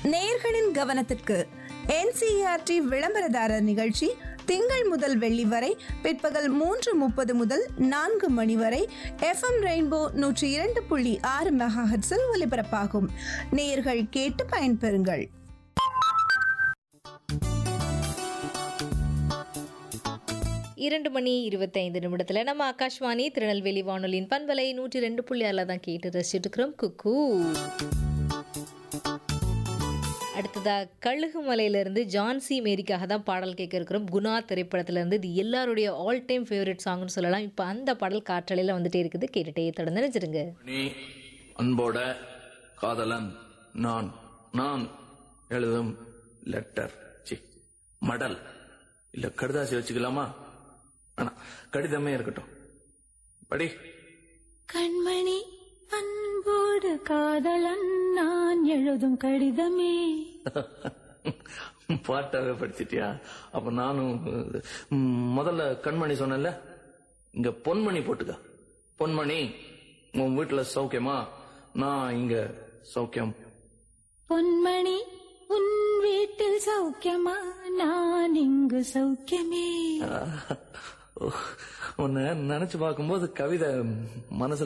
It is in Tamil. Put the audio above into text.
நேயர்களின் கவனத்திற்கு என்சிஆர்டி விளம்பரதாரர் நிகழ்ச்சி திங்கள் முதல் வெள்ளி வரை பிற்பகல் மூன்று முப்பது முதல் நான்கு மணி வரை எஃப்எம் ரெயின்போ நூற்றி இரண்டு புள்ளி ஆறு மெகாஹெட்ஸில் ஒலிபரப்பாகும் நேயர்கள் கேட்டு பயன்பெறுங்கள் இரண்டு மணி இருபத்தைந்து நிமிடத்தில் நம்ம ஆகாஷ்வாணி திருநெல்வேலி வானொலியின் பண்பலை நூற்றி ரெண்டு புள்ளி ஆறில் தான் கேட்டு ரசிச்சுட்டு இருக்கிறோம் குக்கு அடுத்ததா கழுகு மலையிலேருந்து ஜான்சி மேரிக்காக தான் பாடல் கேட்க இருக்கிறோம் குணா திரைப்படத்திலேருந்து இது எல்லாருடைய ஆல் டைம் ஃபேவரட் சாங்னு சொல்லலாம் இப்போ அந்த பாடல் காற்றலையில் வந்துட்டே இருக்குது கேட்டுட்டே தொடர்ந்து நினைச்சிருங்க நீ அன்போட காதலன் நான் நான் எழுதும் லெட்டர் சி மடல் இல்ல கடுதாசி வச்சுக்கலாமா ஆனா கடிதமே இருக்கட்டும் படி கண்மணி அன்போடு காதலன் நான் எழுதும் கடிதமே பாட்டாவே படிச்சிட்டியா அப்ப நானும் ம், முதல்ல கண்மணி சொன்னேன்ல இங்க பொன்மணி போட்டுக்க பொன்மணி உன் வீட்டுல சௌக்கியமா நான் இங்க சௌக்கியம் பொன்மணி உன் வீட்டில் சௌக்கியமா நான் இங்கு சௌக்கியமே உன்னை நினைச்சு பார்க்கும்போது கவிதை மனசுல